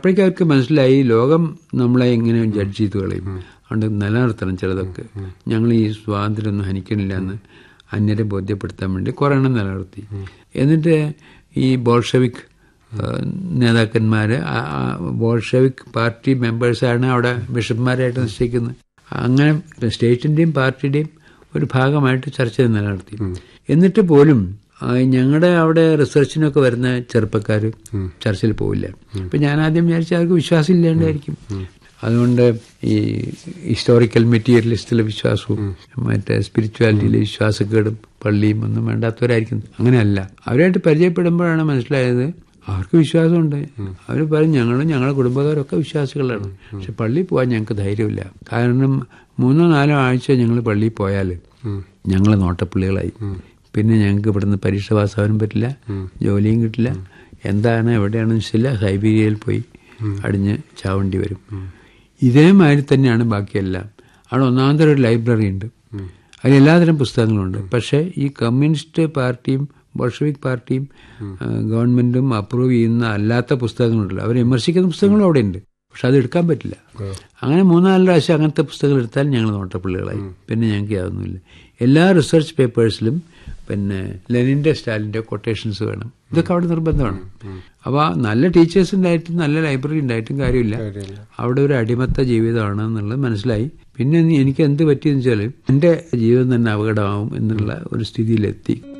അപ്പോഴേക്കും അവർക്ക് മനസ്സിലായി ലോകം നമ്മളെ എങ്ങനെ ജഡ്ജ് ചെയ്ത് കളയും അതുകൊണ്ട് നിലനിർത്തണം ചിലതൊക്കെ ഞങ്ങൾ ഈ സ്വാതന്ത്ര്യമൊന്നും ഹനിക്കണില്ല എന്ന് അന്യരെ ബോധ്യപ്പെടുത്താൻ വേണ്ടി കുറെ എണ്ണം നിലനിർത്തി എന്നിട്ട് ഈ ബോൾഷവിക് ഏഹ്, നേതാക്കന്മാര് ആ- ആ ബോൾഷവിക് പാർട്ടി മെമ്പേഴ്സാണ് അവിടെ ബിഷപ്പ്മാരായിട്ട് നിശ്ചയിക്കുന്നത് അങ്ങനെ സ്റ്റേറ്റിന്റെയും പാർട്ടിയുടെയും ഒരു ഭാഗമായിട്ട് ചർച്ച നിലനിർത്തി എന്നിട്ട് പോലും ഞങ്ങളുടെ അവിടെ റിസർച്ചിനൊക്കെ വരുന്ന ചെറുപ്പക്കാർ ചർച്ചയിൽ പോവില്ല അപ്പൊ ഞാൻ ആദ്യം വിചാരിച്ച അവർക്ക് വിശ്വാസം ഇല്ലാണ്ടായിരിക്കും അതുകൊണ്ട് ഈ ഹിസ്റ്റോറിക്കൽ മെറ്റീരിയലിസ്റ്റിലെ വിശ്വാസവും മറ്റേ സ്പിരിച്വാലിറ്റിയിലെ വിശ്വാസക്കേടും പള്ളിയും ഒന്നും വേണ്ടാത്തവരായിരിക്കും അങ്ങനെയല്ല അവരായിട്ട് പരിചയപ്പെടുമ്പോഴാണ് മനസ്സിലായത് അവർക്ക് വിശ്വാസമുണ്ട് അവർ പറയും ഞങ്ങളും ഞങ്ങളുടെ കുടുംബക്കാരൊക്കെ വിശ്വാസികളാണ് പക്ഷെ പള്ളിയിൽ പോകാൻ ഞങ്ങൾക്ക് ധൈര്യമില്ല കാരണം മൂന്നോ നാലോ ആഴ്ച ഞങ്ങൾ പള്ളിയിൽ പോയാൽ ഞങ്ങൾ നോട്ടപ്പള്ളികളായി പിന്നെ ഞങ്ങൾക്ക് ഇവിടുന്ന് പരീക്ഷ പാസ്സാവാനും പറ്റില്ല ജോലിയും കിട്ടില്ല എന്താണ് എവിടെയാണെന്ന് വെച്ചില്ല സൈബീരിയയിൽ പോയി അടിഞ്ഞ് ചാവേണ്ടി വരും ഇതേമാതിരി തന്നെയാണ് ബാക്കിയെല്ലാം അവിടെ ഒന്നാമത്തെ ഒരു ലൈബ്രറി ഉണ്ട് അതിൽ എല്ലാതരം പുസ്തകങ്ങളുണ്ട് പക്ഷേ ഈ കമ്മ്യൂണിസ്റ്റ് പാർട്ടിയും ബോൾഷവിക് പാർട്ടിയും ആ, ഗവൺമെന്റും അപ്രൂവ് ചെയ്യുന്ന അല്ലാത്ത പുസ്തകങ്ങളുണ്ടല്ലോ അവർ വിമർശിക്കുന്ന പുസ്തകങ്ങളും അവിടെ ഉണ്ട് പക്ഷെ അത് എടുക്കാൻ പറ്റില്ല അങ്ങനെ മൂന്നാല് പ്രാവശ്യം അങ്ങനത്തെ പുസ്തകങ്ങൾ എടുത്താൽ ഞങ്ങൾ നോട്ടപ്പള്ളികളായി പിന്നെ ഞങ്ങൾക്ക് യാതൊന്നുമില്ല എല്ലാ റിസർച്ച് പേപ്പേഴ്സിലും പിന്നെ ലെനിന്റെ സ്റ്റാലിന്റെ കൊട്ടേഷൻസ് വേണം ഇതൊക്കെ അവിടെ നിർബന്ധമാണ് അപ്പോൾ നല്ല ടീച്ചേഴ്സ് ഉണ്ടായിട്ടും നല്ല ലൈബ്രറി ഉണ്ടായിട്ടും കാര്യമില്ല അവിടെ ഒരു അടിമത്ത ജീവിതമാണ് എന്നുള്ളത് മനസ്സിലായി പിന്നെ ഇനി എനിക്ക് എന്ത് പറ്റിയെന്ന് വെച്ചാൽ എൻ്റെ ജീവിതം തന്നെ അപകടമാവും എന്നുള്ള ഒരു സ്ഥിതിയിലെത്തി